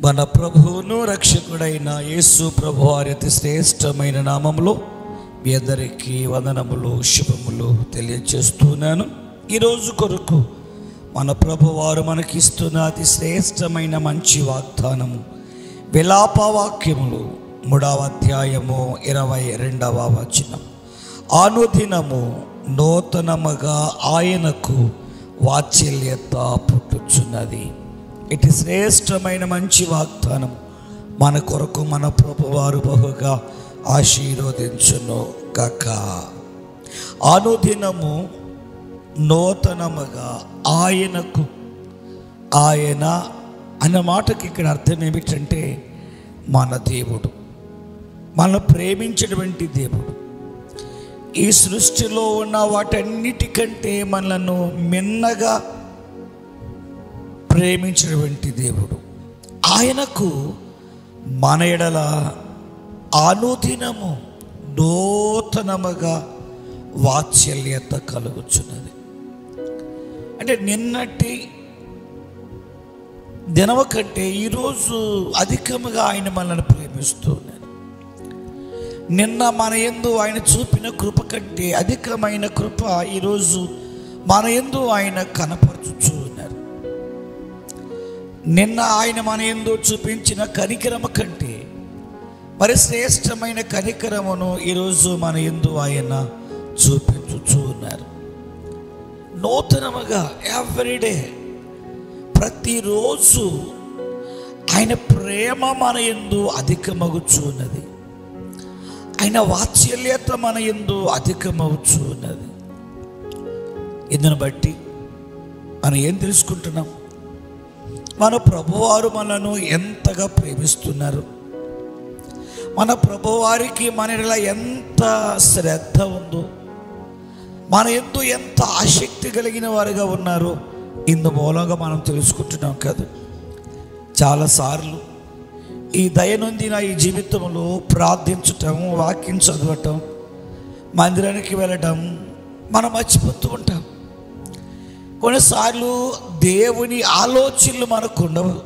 మన ప్రభువును రక్షకుడైన యేసు ప్రభు వారి అతి శ్రేష్టమైన నామములో మీ అందరికీ వందనములు శుభములు తెలియజేస్తున్నాను ఈరోజు కొరకు మన ప్రభువారు మనకిస్తున్న అతి శ్రేష్టమైన మంచి వాగ్దానము విలాప వాక్యములు మూడవ అధ్యాయము ఇరవై రెండవ వచనం అనుదినము నూతనముగా ఆయనకు వాత్సల్యత పుట్టుచున్నది ఇటు శ్రేష్టమైన మంచి వాగ్దానం మన కొరకు మన ప్రభువారు బహుగా ఆశీర్వదించును కాక అనుదినము నూతనముగా ఆయనకు ఆయన అన్న మాటకి ఇక్కడ అర్థం ఏమిటంటే మన దేవుడు మన ప్రేమించినటువంటి దేవుడు ఈ సృష్టిలో ఉన్న వాటన్నిటికంటే మనలను మిన్నగా ప్రేమించినటువంటి దేవుడు ఆయనకు మన ఎడల అనుదినము నూతనముగా వాత్సల్యత కలుగుచున్నది అంటే నిన్నటి దినము కంటే ఈరోజు అధికముగా ఆయన మనల్ని ప్రేమిస్తూ ఉన్నారు నిన్న మన యందు ఆయన చూపిన కృప కంటే అధికమైన కృప ఈరోజు మన యందు ఆయన కనపరచుచూ ఉన్నారు నిన్న ఆయన మన యందు చూపించిన కనికరమ కంటే మరి శ్రేష్టమైన కనికరమును ఈరోజు మన యందు ఆయన చూపించుచూ ఉన్నారు నూతనముగా ఎవ్రీడే ప్రతిరోజు ఆయన ప్రేమ మన ఎందు అధికమగుచూ ఉన్నది ఆయన వాత్సల్యత మన ఎందు అధికమవుచూ ఉన్నది ఇందును బట్టి మనం ఏం తెలుసుకుంటున్నాం మన ప్రభువారు మనను ఎంతగా ప్రేమిస్తున్నారు మన ప్రభువారికి మనలో ఎంత శ్రద్ధ ఉందో మన ఎందు ఎంత ఆసక్తి కలిగిన వారుగా ఉన్నారు ఇందు మూలంగా మనం తెలుసుకుంటున్నాం కదా చాలాసార్లు ఈ దయనొందిన ఈ జీవితంలో ప్రార్థించటం వాక్యం చదవటం మందిరానికి వెళ్ళటం మనం మర్చిపోతూ ఉంటాం కొన్నిసార్లు దేవుని ఆలోచనలు మనకు ఉండవు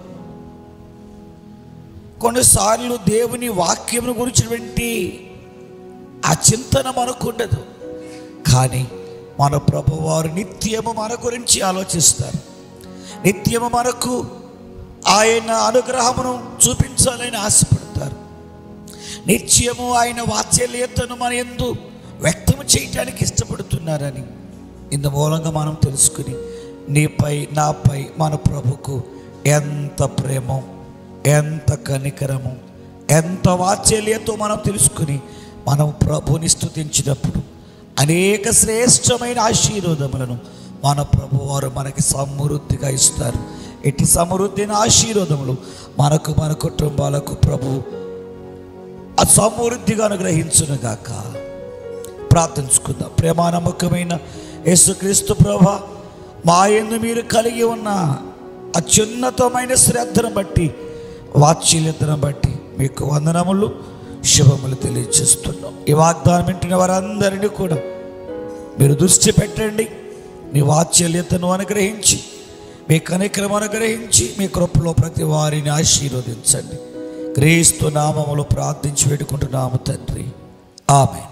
కొన్నిసార్లు దేవుని వాక్యం గురించినటువంటి ఆ చింతన మనకు ఉండదు కానీ మన ప్రభువారు నిత్యము మన గురించి ఆలోచిస్తారు నిత్యము మనకు ఆయన అనుగ్రహమును చూపించాలని ఆశపడతారు నిత్యము ఆయన వాత్సల్యతను మన ఎందు వ్యక్తం చేయటానికి ఇష్టపడుతున్నారని ఇందు మూలంగా మనం తెలుసుకుని నీపై నాపై మన ప్రభుకు ఎంత ప్రేమ ఎంత కనికరము ఎంత వాత్సల్యతో మనం తెలుసుకుని మనం ప్రభుని స్తుతించినప్పుడు అనేక శ్రేష్టమైన ఆశీర్వాదములను మన ప్రభువారు మనకి సమృద్ధిగా ఇస్తారు ఎట్టి సమృద్ధిని ఆశీర్వాదములు మనకు మన కుటుంబాలకు ప్రభు ఆ సమృద్ధిగా అనుగ్రహించునుగాక ప్రార్థించుకుందాం ప్రేమానమ్మకమైన యేసుక్రీస్తు ప్రభ మా ఎందు మీరు కలిగి ఉన్న అత్యున్నతమైన శ్రద్ధను బట్టి వాత్సల్యతను బట్టి మీకు వందనములు శుభములు తెలియజేస్తున్నాం ఈ వాగ్దానం వింటున్న వారందరినీ కూడా మీరు దృష్టి పెట్టండి మీ వాత్సల్యతను అనుగ్రహించి మీ కనిక్రమ అనుగ్రహించి మీ కృపలో ప్రతి వారిని ఆశీర్వదించండి క్రీస్తు నామములు ప్రార్థించి పెట్టుకుంటున్నాము తండ్రి ఆమె